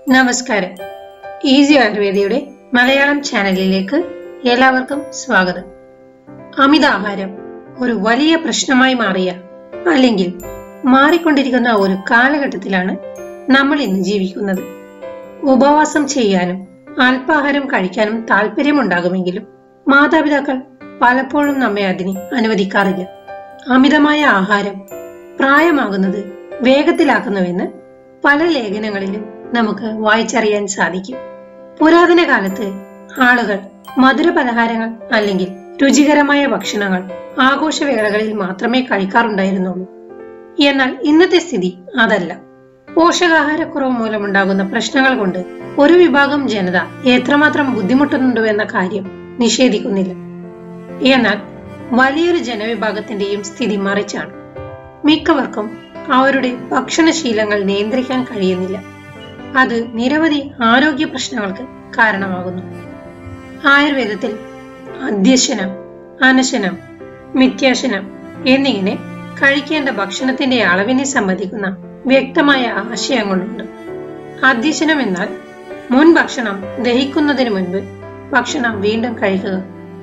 നമസ്കാരം ഈസി ആയുർവേദയുടെ മലയാളം ചാനലിലേക്ക് എല്ലാവർക്കും സ്വാഗതം അമിതാഹാരം ഒരു വലിയ പ്രശ്നമായി മാറിയ അല്ലെങ്കിൽ മാറിക്കൊണ്ടിരിക്കുന്ന ഒരു കാലഘട്ടത്തിലാണ് നമ്മൾ ഇന്ന് ജീവിക്കുന്നത് ഉപവാസം ചെയ്യാനും അല്പാഹാരം കഴിക്കാനും താല്പര്യമുണ്ടാകുമെങ്കിലും മാതാപിതാക്കൾ പലപ്പോഴും നമ്മെ അതിന് അനുവദിക്കാറില്ല അമിതമായ ആഹാരം പ്രായമാകുന്നത് വേഗത്തിലാക്കുന്നുവെന്ന് പല ലേഖനങ്ങളിലും നമുക്ക് വായിച്ചറിയാൻ സാധിക്കും പുരാതന കാലത്ത് ആളുകൾ മധുര പലഹാരങ്ങൾ അല്ലെങ്കിൽ രുചികരമായ ഭക്ഷണങ്ങൾ ആഘോഷവേളകളിൽ മാത്രമേ കഴിക്കാറുണ്ടായിരുന്നുള്ളൂ എന്നാൽ ഇന്നത്തെ സ്ഥിതി അതല്ല പോഷകാഹാരക്കുറവ് മൂലമുണ്ടാകുന്ന പ്രശ്നങ്ങൾ കൊണ്ട് ഒരു വിഭാഗം ജനത എത്രമാത്രം ബുദ്ധിമുട്ടുന്നുണ്ടോ എന്ന കാര്യം നിഷേധിക്കുന്നില്ല എന്നാൽ വലിയൊരു ജനവിഭാഗത്തിന്റെയും സ്ഥിതി മറിച്ചാണ് മിക്കവർക്കും അവരുടെ ഭക്ഷണശീലങ്ങൾ നിയന്ത്രിക്കാൻ കഴിയുന്നില്ല അത് നിരവധി ആരോഗ്യ പ്രശ്നങ്ങൾക്ക് കാരണമാകുന്നു ആയുർവേദത്തിൽ അധ്യശനം അനശനം മിഥ്യാശനം എന്നിങ്ങനെ കഴിക്കേണ്ട ഭക്ഷണത്തിന്റെ അളവിനെ സംബന്ധിക്കുന്ന വ്യക്തമായ ആശയങ്ങളുണ്ട് അധ്യശനം എന്നാൽ മുൻ ഭക്ഷണം ദഹിക്കുന്നതിന് മുൻപ് ഭക്ഷണം വീണ്ടും കഴിക്കുക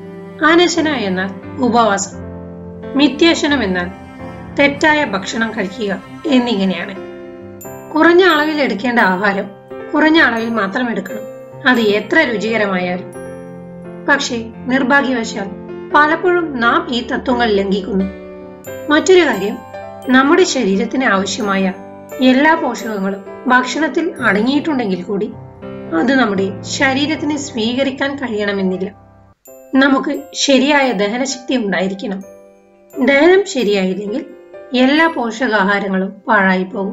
അനശന എന്നാൽ ഉപവാസം മിഥ്യാശനം എന്നാൽ തെറ്റായ ഭക്ഷണം കഴിക്കുക എന്നിങ്ങനെയാണ് കുറഞ്ഞ അളവിൽ എടുക്കേണ്ട ആഹാരം കുറഞ്ഞ അളവിൽ മാത്രം എടുക്കണം അത് എത്ര രുചികരമായാലും പക്ഷേ നിർഭാഗ്യവശാൽ പലപ്പോഴും നാം ഈ തത്വങ്ങൾ ലംഘിക്കുന്നു മറ്റൊരു കാര്യം നമ്മുടെ ശരീരത്തിന് ആവശ്യമായ എല്ലാ പോഷകങ്ങളും ഭക്ഷണത്തിൽ അടങ്ങിയിട്ടുണ്ടെങ്കിൽ കൂടി അത് നമ്മുടെ ശരീരത്തിന് സ്വീകരിക്കാൻ കഴിയണമെന്നില്ല നമുക്ക് ശരിയായ ദഹനശക്തി ഉണ്ടായിരിക്കണം ദഹനം ശരിയായില്ലെങ്കിൽ എല്ലാ പോഷകാഹാരങ്ങളും പാഴായി പോകും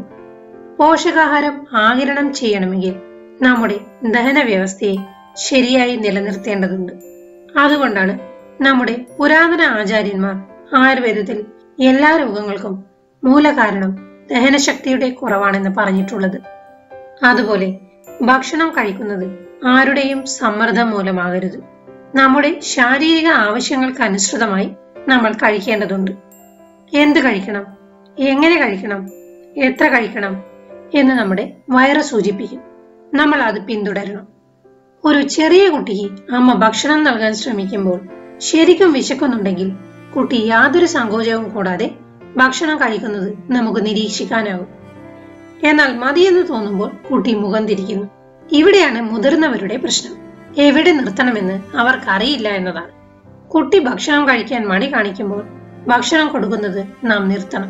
പോഷകാഹാരം ആകിരണം ചെയ്യണമെങ്കിൽ നമ്മുടെ ദഹന വ്യവസ്ഥയെ ശരിയായി നിലനിർത്തേണ്ടതുണ്ട് അതുകൊണ്ടാണ് നമ്മുടെ പുരാതന ആചാര്യന്മാർ ആയുർവേദത്തിൽ എല്ലാ രോഗങ്ങൾക്കും മൂലകാരണം ദഹനശക്തിയുടെ കുറവാണെന്ന് പറഞ്ഞിട്ടുള്ളത് അതുപോലെ ഭക്ഷണം കഴിക്കുന്നത് ആരുടെയും സമ്മർദ്ദം മൂലമാകരുത് നമ്മുടെ ശാരീരിക ആവശ്യങ്ങൾക്ക് അനുസൃതമായി നമ്മൾ കഴിക്കേണ്ടതുണ്ട് എന്ത് കഴിക്കണം എങ്ങനെ കഴിക്കണം എത്ര കഴിക്കണം എന്ന് നമ്മുടെ വയറ് സൂചിപ്പിക്കും നമ്മൾ അത് പിന്തുടരണം ഒരു ചെറിയ കുട്ടിക്ക് അമ്മ ഭക്ഷണം നൽകാൻ ശ്രമിക്കുമ്പോൾ ശരിക്കും വിശക്കുന്നുണ്ടെങ്കിൽ കുട്ടി യാതൊരു സങ്കോചവും കൂടാതെ ഭക്ഷണം കഴിക്കുന്നത് നമുക്ക് നിരീക്ഷിക്കാനാവും എന്നാൽ മതിയെന്ന് തോന്നുമ്പോൾ കുട്ടി മുഖം തിരിക്കുന്നു ഇവിടെയാണ് മുതിർന്നവരുടെ പ്രശ്നം എവിടെ നിർത്തണമെന്ന് അവർക്കറിയില്ല എന്നതാണ് കുട്ടി ഭക്ഷണം കഴിക്കാൻ മടി കാണിക്കുമ്പോൾ ഭക്ഷണം കൊടുക്കുന്നത് നാം നിർത്തണം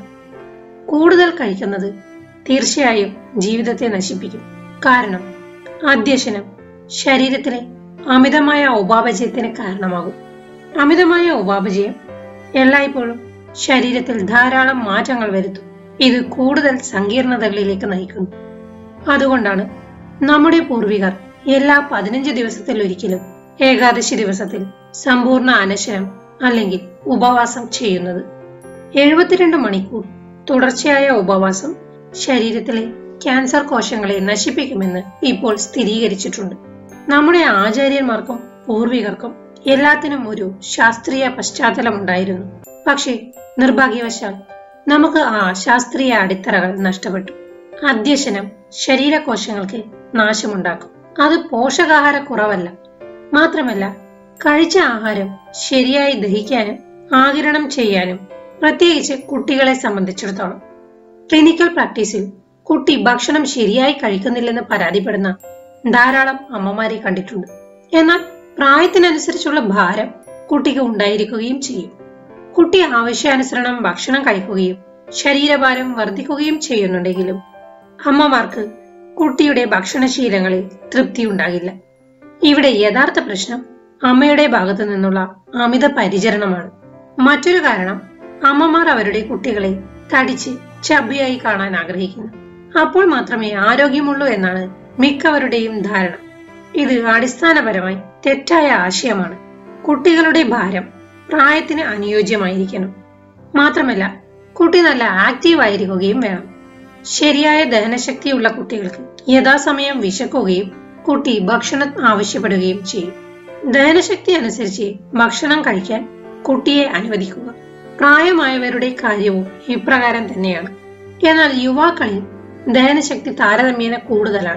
കൂടുതൽ കഴിക്കുന്നത് തീർച്ചയായും ജീവിതത്തെ നശിപ്പിക്കും കാരണം അധ്യശനം ശരീരത്തിലെ അമിതമായ ഉപാപചയത്തിന് കാരണമാകും അമിതമായ ഉപാപചയം എല്ലായ്പ്പോഴും ശരീരത്തിൽ ധാരാളം മാറ്റങ്ങൾ വരുത്തും ഇത് കൂടുതൽ സങ്കീർണതകളിലേക്ക് നയിക്കുന്നു അതുകൊണ്ടാണ് നമ്മുടെ പൂർവികർ എല്ലാ പതിനഞ്ച് ദിവസത്തിലൊരിക്കലും ഏകാദശി ദിവസത്തിൽ സമ്പൂർണ്ണ അനശനം അല്ലെങ്കിൽ ഉപവാസം ചെയ്യുന്നത് എഴുപത്തിരണ്ട് മണിക്കൂർ തുടർച്ചയായ ഉപവാസം ശരീരത്തിലെ ക്യാൻസർ കോശങ്ങളെ നശിപ്പിക്കുമെന്ന് ഇപ്പോൾ സ്ഥിരീകരിച്ചിട്ടുണ്ട് നമ്മുടെ ആചാര്യന്മാർക്കും പൂർവികർക്കും എല്ലാത്തിനും ഒരു ശാസ്ത്രീയ പശ്ചാത്തലമുണ്ടായിരുന്നു പക്ഷേ നിർഭാഗ്യവശാൽ നമുക്ക് ആ ശാസ്ത്രീയ അടിത്തറകൾ നഷ്ടപ്പെട്ടു അധ്യശനം ശരീരകോശങ്ങൾക്ക് നാശമുണ്ടാക്കും അത് പോഷകാഹാര കുറവല്ല മാത്രമല്ല കഴിച്ച ആഹാരം ശരിയായി ദഹിക്കാനും ആകിരണം ചെയ്യാനും പ്രത്യേകിച്ച് കുട്ടികളെ സംബന്ധിച്ചിടത്തോളം ക്ലിനിക്കൽ പ്രാക്ടീസിൽ കുട്ടി ഭക്ഷണം ശരിയായി കഴിക്കുന്നില്ലെന്ന് പരാതിപ്പെടുന്ന ധാരാളം അമ്മമാരെ കണ്ടിട്ടുണ്ട് എന്നാൽ പ്രായത്തിനനുസരിച്ചുള്ള ഭാരം കുട്ടിക്ക് ഉണ്ടായിരിക്കുകയും ചെയ്യും കുട്ടി ആവശ്യാനുസരണം ഭക്ഷണം കഴിക്കുകയും ശരീരഭാരം വർദ്ധിക്കുകയും ചെയ്യുന്നുണ്ടെങ്കിലും അമ്മമാർക്ക് കുട്ടിയുടെ ഭക്ഷണശീലങ്ങളിൽ തൃപ്തി ഉണ്ടാകില്ല ഇവിടെ യഥാർത്ഥ പ്രശ്നം അമ്മയുടെ ഭാഗത്തു നിന്നുള്ള അമിത പരിചരണമാണ് മറ്റൊരു കാരണം അമ്മമാർ അവരുടെ കുട്ടികളെ തടിച്ച് ചബിയായി കാണാൻ ആഗ്രഹിക്കുന്നു അപ്പോൾ മാത്രമേ ആരോഗ്യമുള്ളൂ എന്നാണ് മിക്കവരുടെയും ധാരണ ഇത് അടിസ്ഥാനപരമായി തെറ്റായ ആശയമാണ് കുട്ടികളുടെ ഭാരം പ്രായത്തിന് അനുയോജ്യമായിരിക്കണം മാത്രമല്ല കുട്ടി നല്ല ആക്റ്റീവ് ആയിരിക്കുകയും വേണം ശരിയായ ദഹനശക്തിയുള്ള കുട്ടികൾക്ക് യഥാസമയം വിശക്കുകയും കുട്ടി ഭക്ഷണം ആവശ്യപ്പെടുകയും ചെയ്യും ദഹനശക്തി അനുസരിച്ച് ഭക്ഷണം കഴിക്കാൻ കുട്ടിയെ അനുവദിക്കുക പ്രായമായവരുടെ കാര്യവും ഇപ്രകാരം തന്നെയാണ് എന്നാൽ യുവാക്കളിൽ ദഹനശക്തി താരതമ്യേന കൂടുതലാണ്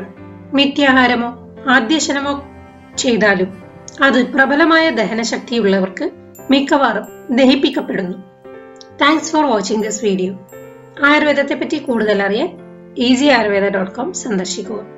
മിഥ്യാഹാരമോ ആദ്യശനമോ ചെയ്താലും അത് പ്രബലമായ ദഹനശക്തിയുള്ളവർക്ക് മിക്കവാറും ദഹിപ്പിക്കപ്പെടുന്നു thanks for watching this video ആയുർവേദത്തെ പറ്റി കൂടുതൽ അറിയാൻ ഈസി ആയുർവേദ ഡോട്ട് കോം സന്ദർശിക്കുക